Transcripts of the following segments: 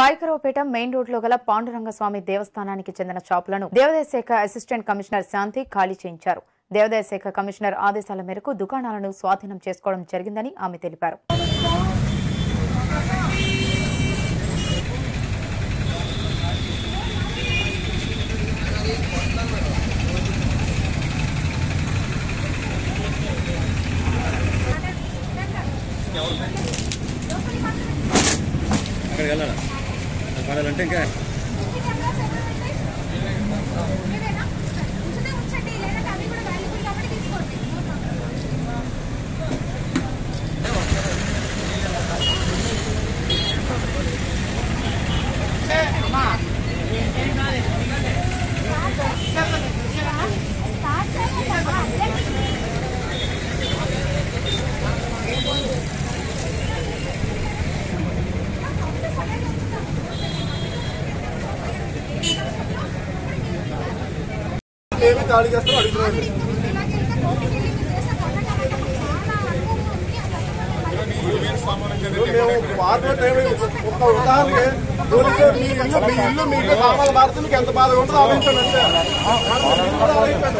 Payakaraopeta main రోడ్లో గల పాండురంగస్వామి దేవస్థానానికి చెందిన షాపులను దేవాదాయ శాఖ అసిస్టెంట్ కమిషనర్ శాంతి ఖాళీ చేయించారు దేవాదాయ శాఖ కమిషనర్ ఆదేశాల మేరకు దుకాణాలను స్వాధీనం చేసుకోవడం జరిగిందని ఆమె తెలిపారు అక్కడికి వెళ్ళాలా అది పడాలంటే ఇంకా ఏమి దాడి చేస్తారో అడుగుతున్నాను ఇప్పుడు మేము వారిలో టైం ఒక ఉదాహరణకి పోలీసు మీ ఇల్లు మీ ఇల్లు మీ ఇల్లు సామాన్లు మారితే మీకు ఎంత బాధగా ఉంటుందో ఆలోచించండి అంతే మీరు కూడా ఆలోచించండి.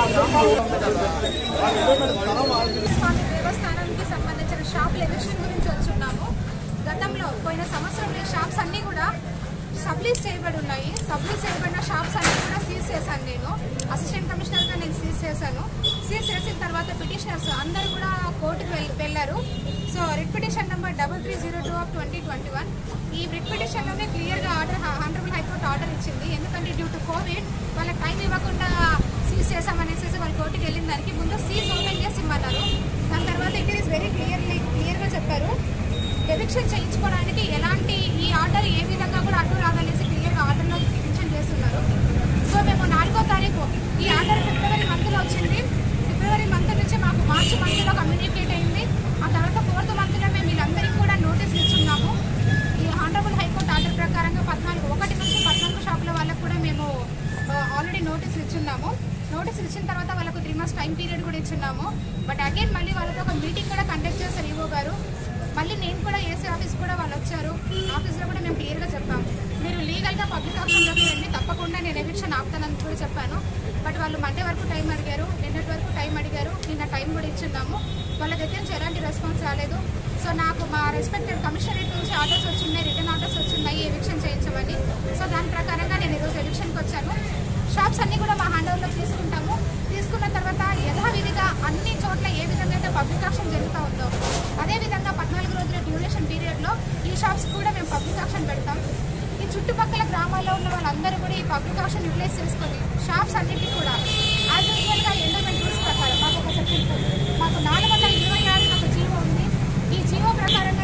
స్వామి దేవస్థానానికి సంబంధించిన షాపుల ఎవిక్షన్ గురించి వచ్చున్నాము గతంలో పోయిన సంవత్సరం ఈ షాప్స్ అన్ని కూడా సబ్లీస్ చేయబడి ఉన్నాయి సబ్లీస్ చేయబడిన షాప్స్ అన్ని కూడా సీజ్ చేశాను నేను అసిస్టెంట్ కమిషనర్ గా నేను సీజ్ చేశాను సీజ్ చేసిన తర్వాత పిటిషనర్స్ అందరూ కూడా కోర్టుకు వెళ్- వెళ్ళారు so writ petition number double three zero two of twenty twenty one ఈ రిట్ పిటిషన్ లోనే క్లియర్ గా ఆర్డర్ హానరబుల్ హైకోర్టు ఆర్డర్ ఇచ్చింది ఎందుకంటే డ్యూ టు కోవిడ్ వాళ్ళకి టైం ఇవ్వకుండా సీజ్ చేసామనేసి వాళ్ళు కోర్టుకి వెళ్ళిన దానికి ముందు సీజ్ ఓపెన్ చేసి ఇమ్మన్నారు దాని తర్వాత ఇట్ ఈస్ వెరీ క్లియర్లీ క్లియర్గా చెప్పారు ఎవిక్షన్ చేయించుకోవడానికి ఎలాంటి ఈ ఆర్డర్ ఏ విధంగా కూడా అడ్డు రాదనేసి క్లియర్గా ఆర్డర్లో మెన్షన్ చేస్తున్నారు సో మేము నాలుగో తారీఖు ఈ ఆర్డర్ ఫిబ్రవరి మంత్లో వచ్చింది ఫిబ్రవరి మంత్ నుంచి మాకు మార్చి మంత్లో కమ్యూనికేట్ అయింది ఆ తర్వాత ఫోర్త్ మంత్లో మేము వీళ్ళందరికీ కూడా నోటీస్ ఇచ్చున్నాము ఈ ఆనరబుల్ హైకోర్టు ఆర్డర్ ప్రకారంగా పద్నాలుగు ఒకటి నుంచి పద్నాలుగు షాపుల వాళ్ళకు కూడా మేము ఆల్రెడీ నోటీస్ ఇచ్చున్నాము నోటీస్ ఇచ్చిన తర్వాత వాళ్ళకు త్రీ మంత్స్ టైం పీరియడ్ కూడా ఇచ్చున్నాము బట్ అగైన్ మళ్ళీ వాళ్ళతో ఒక మీటింగ్ కూడా కండక్ట్ చేశారు ఈవో గారు మళ్ళీ నేను కూడా ఏసీ ఆఫీస్ కూడా వాళ్ళు వచ్చారు ఆఫీస్లో కూడా మేము క్లియర్గా చెప్పాము మీరు లీగల్గా పబ్లిక్ ఆప్షన్లోకి వెళ్ళి తప్పకుండా నేను ఎవిక్షన్ ఆపుతానని కూడా చెప్పాను బట్ వాళ్ళు మండే వరకు టైం అడిగారు నిన్నటి వరకు టైం అడిగారు నిన్న టైం కూడా ఇచ్చున్నాము వాళ్ళ దగ్గర నుంచి ఎలాంటి రెస్పాన్స్ రాలేదు సో నాకు మా రెస్పెక్టెడ్ కమిషనరేట్ నుంచి ఆర్డర్స్ వచ్చినాయి రిటర్న్ ఆర్డర్స్ వచ్చినాయి ఎవిక్షన్ చేయించమని సో దాని ప్రకారంగా నేను ఈరోజు ఎవిక్షన్కి వచ్చాను షాప్స్ అన్ని కూడా మా హ్యాండ్ ఓవర్లో తీసుకుంటాము తీసుకున్న తర్వాత యథావిధిగా అన్ని చోట్ల ఏ విధంగా అయితే పబ్లిక్ ఆక్షన్ జరుగుతూ ఉందో అదే విధంగా పద్నాలుగు రోజుల డ్యూరేషన్ పీరియడ్లో ఈ షాప్స్ కూడా మేము పబ్లిక్ ఆక్షన్ పెడతాం ఈ చుట్టుపక్కల గ్రామాల్లో ఉన్న వాళ్ళందరూ కూడా ఈ పబ్లిక్ ఆక్షన్ యూటిలైజ్ చేసుకొని షాప్స్ అన్నిటికీ కూడా యాజ్ యూజువల్గా ఎండోమెంట్ రూల్స్ ప్రకారం మాకు ఒక సెక్షన్ మాకు నాలుగు వందల ఇరవై ఆరు ఒక జీవో ఉంది ఈ జీవో ప్రకారంగా